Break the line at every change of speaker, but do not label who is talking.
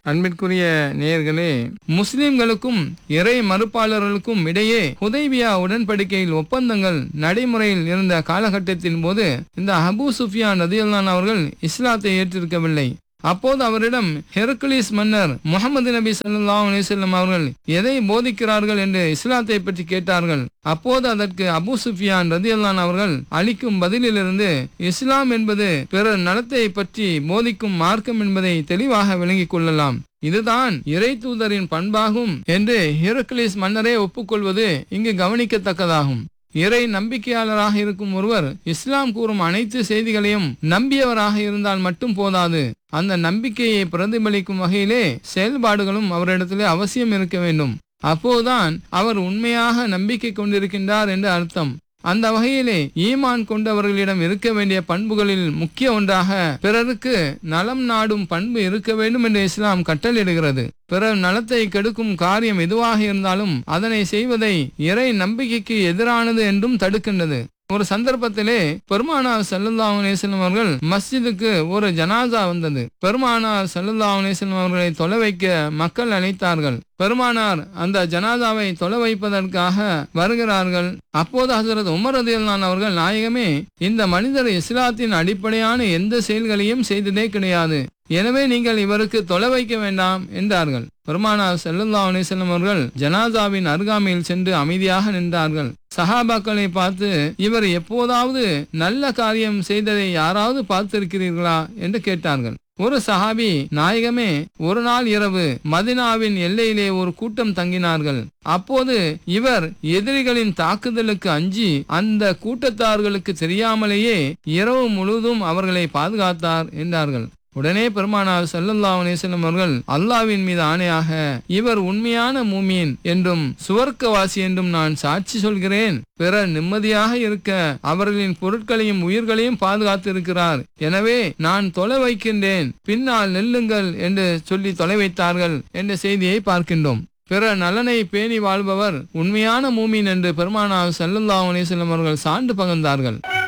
அன்பிற்குரிய நேயர்களே முஸ்லிம்களுக்கும் இறை மறுப்பாளர்களுக்கும் இடையே ஹுதைபியா உடன்படிக்கையில் ஒப்பந்தங்கள் நடைமுறையில் இருந்த காலகட்டத்தின் போது இந்த அபூ சுஃபியான் ரதியல்லான் அவர்கள் இஸ்லாத்தை ஏற்றிருக்கவில்லை அப்போது அவரிடம் ஹெர்குலிஸ் மன்னர் முகமது நபி ஸல்லல்லாஹு அலைஹி வஸல்லம் அவர்கள் எதை போதிக்கிறார்கள் என்று இஸ்லாத்தை பற்றி கேட்டார்கள் அப்போது அதற்கு அபூ சுஃபியான் ரதியல்லான் அவர்கள் அளிக்கும் பதிலிலிருந்து இஸ்லாம் என்பது பிறர் நலத்தை பற்றி போதிக்கும் மார்க்கம் என்பதை தெளிவாக விளங்கிக் கொள்ளலாம் இதுதான் இறை தூதரின் பண்பாகும் என்று ஹெர்குலிஸ் மன்னரே ஒப்புக்கொள்வது இங்கு கவனிக்கத்தக்கதாகும் இறை நம்பிக்கையாளராக இருக்கும் ஒருவர் இஸ்லாம் கூறும் அனைத்து செய்திகளையும் நம்பியவராக இருந்தால் மட்டும் போதாது அந்த நம்பிக்கையை பிரதிபலிக்கும் வகையிலே செயல்பாடுகளும் அவரிடத்திலே அவசியம் இருக்க வேண்டும் அப்போதுதான் அவர் உண்மையாக நம்பிக்கை கொண்டிருக்கின்றார் என்று அர்த்தம் அந்த வகையிலே ஈமான் கொண்டவர்களிடம் இருக்க வேண்டிய பண்புகளில் முக்கிய ஒன்றாக பிறருக்கு நலம் நாடும் பண்பு இருக்க வேண்டும் என்று இஸ்லாம் கட்டளையிடுகிறது பிறர் நலத்தை கெடுக்கும் காரியம் எதுவாக இருந்தாலும் அதனை செய்வதை இறை நம்பிக்கைக்கு எதிரானது என்றும் தடுக்கின்றது ஒரு சந்தர்ப்பத்திலே பெருமானார் சல்லுல்லாஹு அலைஹிஸ்ஸலாம் அவர்கள் மஸ்ஜிதுக்கு ஒரு ஜனாசா வந்தது பெருமானார் சல்லுல்லாஹு அலைஹிஸ்ஸலாம் அவர்களை தொலை வைக்க மக்கள் அழைத்தார்கள் பெருமானார் அந்த ஜனாதாவை தொலை வைப்பதற்காக வருகிறார்கள் அப்போது ஹசரத் உமர் ரதியல்லான் அவர்கள் நாயகமே இந்த மனிதர் இஸ்லாத்தின் அடிப்படையான எந்த செயல்களையும் செய்ததே கிடையாது எனவே நீங்கள் இவருக்கு தொலை வைக்க வேண்டாம் என்றார்கள் பெருமானார் செல்லுல்லா அலிசல்லம் அவர்கள் ஜனாதாவின் அருகாமையில் சென்று அமைதியாக நின்றார்கள் சஹாபாக்களை பார்த்து இவர் எப்போதாவது நல்ல காரியம் செய்ததை யாராவது பார்த்திருக்கிறீர்களா என்று கேட்டார்கள் ஒரு சஹாபி நாயகமே ஒரு நாள் இரவு மதினாவின் எல்லையிலே ஒரு கூட்டம் தங்கினார்கள் அப்போது இவர் எதிரிகளின் தாக்குதலுக்கு அஞ்சி அந்த கூட்டத்தார்களுக்கு தெரியாமலேயே இரவு முழுவதும் அவர்களை பாதுகாத்தார் என்றார்கள் உடனே பெருமானார் சல்லல்லா அலிசல்லம் அவர்கள் அல்லாவின் மீது ஆணையாக இவர் உண்மையான மூமியன் என்றும் சுவர்க்கவாசி என்றும் நான் சாட்சி சொல்கிறேன் பிறர் நிம்மதியாக இருக்க அவர்களின் பொருட்களையும் உயிர்களையும் பாதுகாத்து இருக்கிறார் எனவே நான் தொலை வைக்கின்றேன் பின்னால் நெல்லுங்கள் என்று சொல்லி தொலை வைத்தார்கள் என்ற செய்தியை பார்க்கின்றோம் பிற நலனை பேணி வாழ்பவர் உண்மையான மூமின் என்று பெருமானார் சல்லல்லா அலிசல்லம் அவர்கள் சான்று பகர்ந்தார்கள்